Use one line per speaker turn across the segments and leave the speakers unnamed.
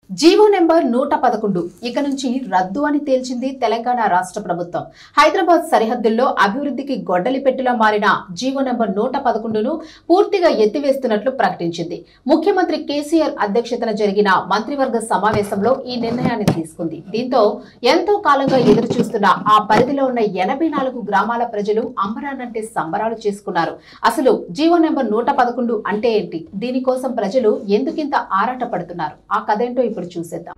GO number నూట పదకొండు ఇక నుంచి రద్దు అని తేల్చింది తెలంగాణ రాష్ట్ర ప్రభుత్వం హైదరాబాద్ సరిహద్దుల్లో అభివృద్ధికి గొడ్డలి పెట్టిలా మారిన జీవో నెంబర్ నూట పదకొండును పూర్తిగా ఎత్తివేస్తున్నట్లు ప్రకటించింది ముఖ్యమంత్రి కేసీఆర్ అధ్యక్షతన జరిగిన మంత్రివర్గ సమావేశంలో ఈ నిర్ణయాన్ని తీసుకుంది దీంతో ఎంతో కాలంగా ఎదురు చూస్తున్న ఆ పరిధిలో ఉన్న ఎనభై నాలుగు గ్రామాల ప్రజలు అంబరానంటే సంబరాలు చేసుకున్నారు అసలు జీవో నెంబర్ నూట పదకొండు అంటే ఏంటి దీనికోసం ప్రజలు ఎందుకింత ఆరాట పడుతున్నారు ఆ కథేంటో ఇప్పుడు చూసేద్దాం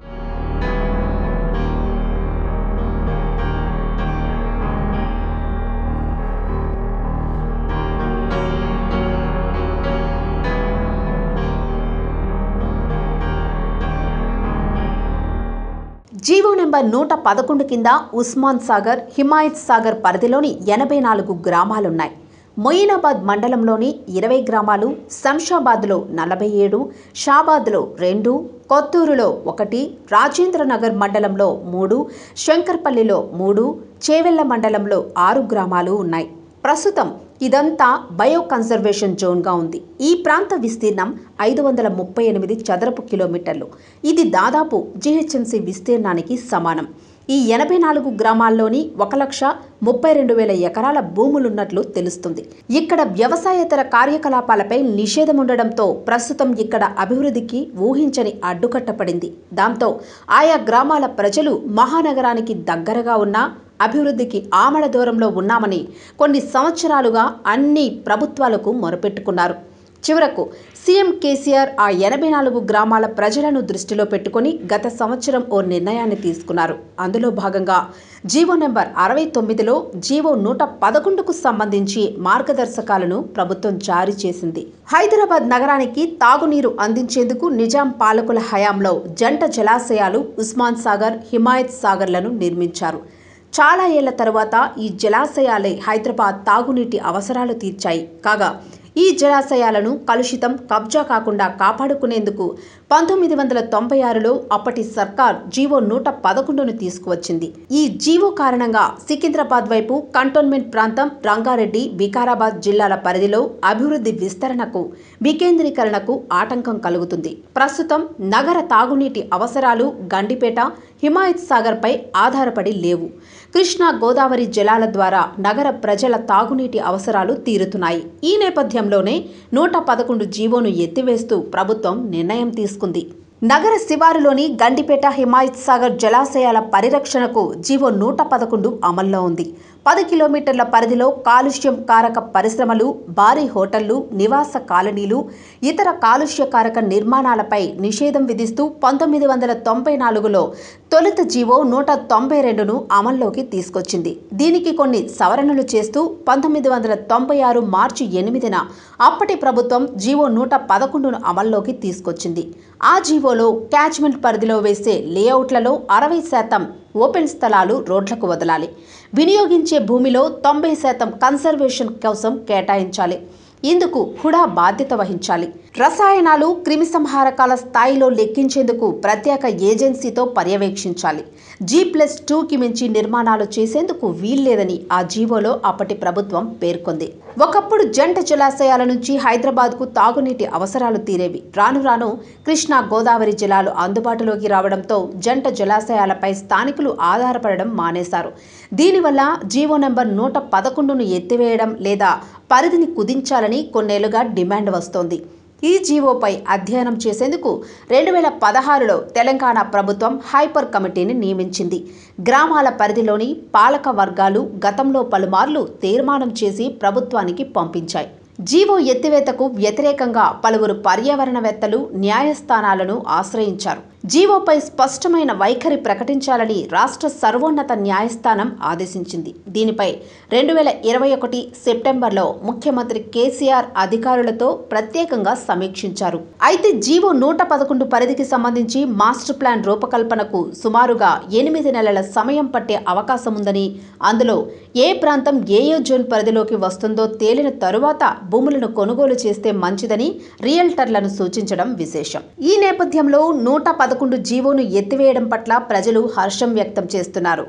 జీవో నెంబర్ నూట పదకొండు కింద ఉస్మాన్ సాగర్ హిమాయత్ సాగర్ పరిధిలోని ఎనభై నాలుగు గ్రామాలున్నాయి మొయినాబాద్ మండలంలోని ఇరవై గ్రామాలు శంషాబాద్లో నలభై ఏడు షాబాద్లో రెండు కొత్తూరులో ఒకటి రాజేంద్రనగర్ మండలంలో మూడు శంకర్పల్లిలో మూడు చేవెళ్ల మండలంలో ఆరు గ్రామాలు ఉన్నాయి ప్రస్తుతం ఇదంతా బయో కన్జర్వేషన్ జోన్గా ఉంది ఈ ప్రాంత విస్తీర్ణం ఐదు వందల ముప్పై ఎనిమిది చదరపు కిలోమీటర్లు ఇది దాదాపు జిహెచ్ఎంసీ విస్తీర్ణానికి సమానం ఈ ఎనభై నాలుగు గ్రామాల్లోని ఒక లక్ష ముప్పై రెండు వేల ఎకరాల భూములున్నట్లు తెలుస్తుంది ఇక్కడ వ్యవసాయేతర కార్యకలాపాలపై నిషేధం ఉండడంతో ప్రస్తుతం ఇక్కడ అభివృద్ధికి ఊహించని అడ్డుకట్ట పడింది దాంతో ఆయా గ్రామాల ప్రజలు మహానగరానికి దగ్గరగా ఉన్న అభివృద్ధికి ఆమడ దూరంలో ఉన్నామని కొన్ని సంవత్సరాలుగా అన్ని ప్రభుత్వాలకు మొరపెట్టుకున్నారు చివరకు సీఎం కేసీఆర్ ఆ ఎనభై నాలుగు గ్రామాల ప్రజలను దృష్టిలో పెట్టుకుని గత సంవత్సరం ఓ నిర్ణయాన్ని తీసుకున్నారు అందులో భాగంగా జీవో నెంబర్ అరవై తొమ్మిదిలో జీవో నూట పదకొండుకు సంబంధించి మార్గదర్శకాలను ప్రభుత్వం జారీ చేసింది హైదరాబాద్ నగరానికి తాగునీరు అందించేందుకు నిజాం పాలకుల హయాంలో జంట జలాశయాలు ఉస్మాన్ సాగర్ హిమాయత్ సాగర్లను నిర్మించారు చాలా ఏళ్ల తరువాత ఈ జలాశయాలే హైదరాబాద్ తాగునీటి అవసరాలు తీర్చాయి కాగా ఈ జలాశయాలను కలుషితం కబ్జా కాకుండా కాపాడుకునేందుకు పంతొమ్మిది వందల తొంభై ఆరులో అప్పటి సర్కార్ జీవో నూట పదకొండును తీసుకువచ్చింది ఈ జీవో కారణంగా సికింద్రాబాద్ వైపు కంటోన్మెంట్ ప్రాంతం రంగారెడ్డి వికారాబాద్ జిల్లాల పరిధిలో అభివృద్ధి విస్తరణకు వికేంద్రీకరణకు ఆటంకం కలుగుతుంది ప్రస్తుతం నగర తాగునీటి అవసరాలు గండిపేట హిమాయత్ సాగర్పై ఆధారపడి లేవు కృష్ణా గోదావరి జలాల ద్వారా నగర ప్రజల తాగునీటి అవసరాలు తీరుతున్నాయి ఈ నేపథ్యంలోనే నూట పదకొండు జీవోను ఎత్తివేస్తూ ప్రభుత్వం నిర్ణయం తీసుకుంది నగర శివారులోని గండిపేట హిమాయత్ సాగర్ జలాశయాల పరిరక్షణకు జీవో నూట పదకొండు అమల్లో ఉంది పది కిలోమీటర్ల పరిధిలో కాలుష్యం కారక పరిశ్రమలు భారీ హోటళ్లు నివాస కాలనీలు ఇతర కాలుష్యకారక నిర్మాణాలపై నిషేధం విధిస్తూ పంతొమ్మిది వందల తొంభై నాలుగులో తొలుత జీవో నూట తొంభై రెండును అమల్లోకి తీసుకొచ్చింది దీనికి కొన్ని సవరణలు చేస్తూ పంతొమ్మిది వందల తొంభై ఆరు మార్చి ఎనిమిదిన అప్పటి ప్రభుత్వం జీవో నూట పదకొండును అమల్లోకి తీసుకొచ్చింది ఆ జీవోలో క్యాచ్మెంట్ పరిధిలో వేసే లేఅవుట్లలో అరవై శాతం ఓపెన్ స్థలాలు రోడ్లకు వదలాలి వినియోగించే భూమిలో తొంభై శాతం కన్సర్వేషన్ కోసం కేటాయించాలి ఇందుకు హుడా బాధ్యత వహించాలి రసాయనాలు క్రిమిసంహారకాల స్థాయిలో లెక్కించేందుకు ప్రత్యేక ఏజెన్సీతో పర్యవేక్షించాలి జీ ప్లస్ టూకి మించి నిర్మాణాలు చేసేందుకు వీల్లేదని ఆ జీవోలో అప్పటి ప్రభుత్వం పేర్కొంది ఒకప్పుడు జంట జలాశయాల నుంచి హైదరాబాద్కు తాగునీటి అవసరాలు తీరేవి రాను రాను కృష్ణా గోదావరి జలాలు అందుబాటులోకి రావడంతో జంట జలాశయాలపై స్థానికులు ఆధారపడడం మానేశారు దీనివల్ల జీవో నెంబర్ నూట పదకొండును ఎత్తివేయడం లేదా పరిధిని కుదించాలని కొన్నేళ్లుగా డిమాండ్ వస్తోంది ఈ జీవోపై అధ్యయనం చేసేందుకు రెండు వేల పదహారులో తెలంగాణ ప్రభుత్వం హైపర్ కమిటీని నియమించింది గ్రామాల పరిధిలోని పాలక వర్గాలు గతంలో పలుమార్లు తీర్మానం చేసి ప్రభుత్వానికి పంపించాయి జీవో ఎత్తివేతకు వ్యతిరేకంగా పలువురు పర్యావరణవేత్తలు న్యాయస్థానాలను ఆశ్రయించారు జీవోపై స్పష్టమైన వైఖరి ప్రకటించాలని రాష్ట్ర సర్వోన్నత న్యాయస్థానం ఆదేశించింది దీనిపై రెండు వేల ఇరవై ఒకటి సెప్టెంబర్లో ముఖ్యమంత్రి కేసీఆర్ అధికారులతో ప్రత్యేకంగా సమీక్షించారు అయితే జీవో నూట పదకొండు పరిధికి సంబంధించి మాస్టర్ ప్లాన్ రూపకల్పనకు సుమారుగా ఎనిమిది నెలల సమయం పట్టే అవకాశం ఉందని అందులో ఏ ప్రాంతం ఏ ఏ జోన్ పరిధిలోకి వస్తుందో తేలిన తరువాత భూములను కొనుగోలు చేస్తే మంచిదని రియల్టర్లను సూచించడం విశేషం ఈ నేపథ్యంలో నూట పదకొండు జీవోను ఎత్తివేయడం పట్ల ప్రజలు హర్షం వ్యక్తం చేస్తున్నారు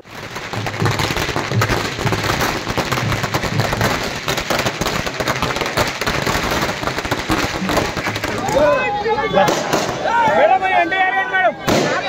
మేడం ఎన్టీఆర్ మేడం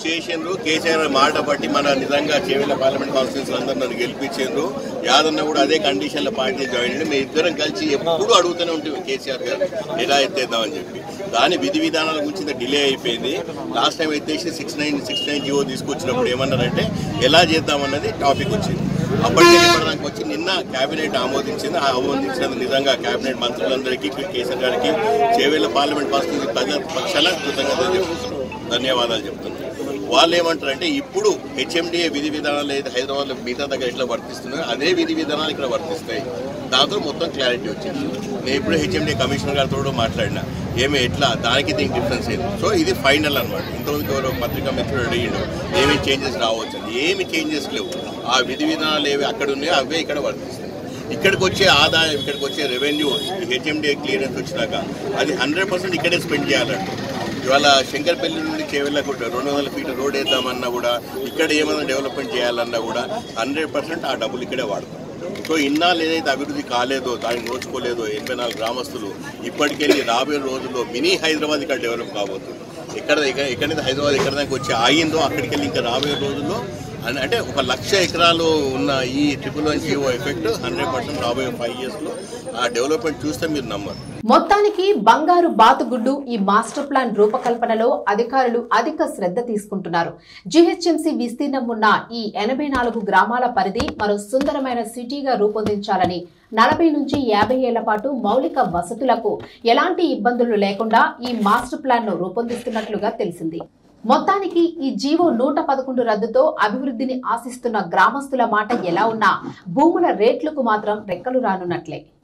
చేసిండ్రు కేసీఆర్ మాట బట్టి మన నిజంగా చేవెళ్ళ పార్లమెంట్ కాన్స్టిట్యూన్స్ అందరూ నన్ను గెలిపించారు యాదన్న కూడా అదే కండిషన్ లో పార్టీ జాయిన్ అయ్యి మేము ఇద్దరం కలిసి ఎప్పుడు అడుగుతూనే ఉంటుంది కేసీఆర్ గారు ఎలా ఎత్తేద్దామని చెప్పి దాని విధి విధానాల గురించి డిలే అయిపోయింది లాస్ట్ టైం ఎత్తేసి six nine six nine GO తీసుకొచ్చినప్పుడు ఏమన్నారంటే ఎలా చేద్దామన్నది టాపిక్ వచ్చింది అప్పటికే ఇప్పటిదాకా వచ్చి నిన్న కేబినెట్ ఆమోదించింది ఆ ఆమోదించినందుకు నిజంగా కేబినెట్ మంత్రులందరికీ కేసీఆర్ గారికి చేవేళ్ల పార్లమెంట్ కాన్స్టిట్యూన్సీ ప్రజల పక్షాన కృతజ్ఞతలు చెప్తున్నాను ధన్యవాదాలు చెప్తున్నాను వాళ్ళు ఏమంటారంటే ఇప్పుడు హెచ్ఎండిఏ విధి విధానాలు అయితే హైదరాబాద్లో మిగతా దగ్గర ఎట్లా వర్తిస్తున్నాయో అదే విధి విధానాలు ఇక్కడ వర్తిస్తాయి దాంతో మొత్తం క్లారిటీ వచ్చింది నేను ఇప్పుడు హెచ్ఎండిఏ కమిషనర్ గారితో కూడా మాట్లాడినా ఏమి ఎట్లా దానికి దీనికి డిఫరెన్స్ ఏంది సో ఇది ఫైనల్ అనమాట ఇంతమందికి ఎవరో పత్రికా మిత్రుడు అడిగిండు ఏమి చేంజెస్ రావచ్చు అని ఏమి చేంజెస్ లేవు ఆ విధి విధానాలు ఏవి అక్కడ ఉన్నాయో అవే ఇక్కడ వర్తిస్తాయి ఇక్కడికి వచ్చే ఆదాయం ఇక్కడికి వచ్చే రెవెన్యూ హెచ్ఎండిఏ క్లియరెన్స్ వచ్చినాక అది హండ్రెడ్ పర్సెంట్ ఇక్కడే స్పెండ్ చేయాలంట ఇవాళ శంకర్పల్లి నుండి చేవెళ్ళకు రెండు వందల ఫీట్ రోడ్ వేద్దామన్నా కూడా ఇక్కడ ఏమైనా డెవలప్మెంట్ చేయాలన్నా కూడా హండ్రెడ్ పర్సెంట్ ఆ డబ్బులు ఇక్కడే వాడతాం సో ఇన్నాళ్ళు ఏదైతే అభివృద్ధి కాలేదో దానికి నోచుకోలేదో ఎనభై నాలుగు గ్రామస్తులు ఇప్పటికెళ్ళి రాబోయే రోజుల్లో మినీ హైదరాబాద్ ఇక్కడ డెవలప్ కాబోతుంది ఎక్కడ ఎక్కడ ఎక్కడైతే హైదరాబాద్ ఎక్కడ దాకా వచ్చి ఆగిందో అక్కడికి వెళ్ళి ఇంకా రాబోయే రోజుల్లో అన్- అంటే ఒక లక్ష ఎకరాలు ఉన్న ఈ triple one GO effect hundred percent రాబోయే ఫైవ్ ఇయర్స్లో ఆ డెవలప్మెంట్ చూస్తే మీరు నమ్మరు
మొత్తానికి బంగారు బాతుగుడ్డు ఈ మాస్టర్ ప్లాన్ రూపకల్పనలో అధికారులు అధిక శ్రద్ధ తీసుకుంటున్నారు జీహెచ్ఎంసీ విస్తీర్ణం ఉన్న ఈ ఎనభై నాలుగు గ్రామాల పరిధి మరో సుందరమైన సిటీగా రూపొందించాలని నలభై నుంచి యాభై ఏళ్ల పాటు మౌలిక వసతులకు ఎలాంటి ఇబ్బందులు లేకుండా ఈ మాస్టర్ ప్లాన్ ను రూపొందిస్తున్నట్లుగా తెలిసింది మొత్తానికి ఈ జీవో నూట పదకొండు రద్దుతో అభివృద్ధిని ఆశిస్తున్న గ్రామస్తుల మాట ఎలా ఉన్నా భూముల రేట్లకు మాత్రం రెక్కలు రానున్నట్లే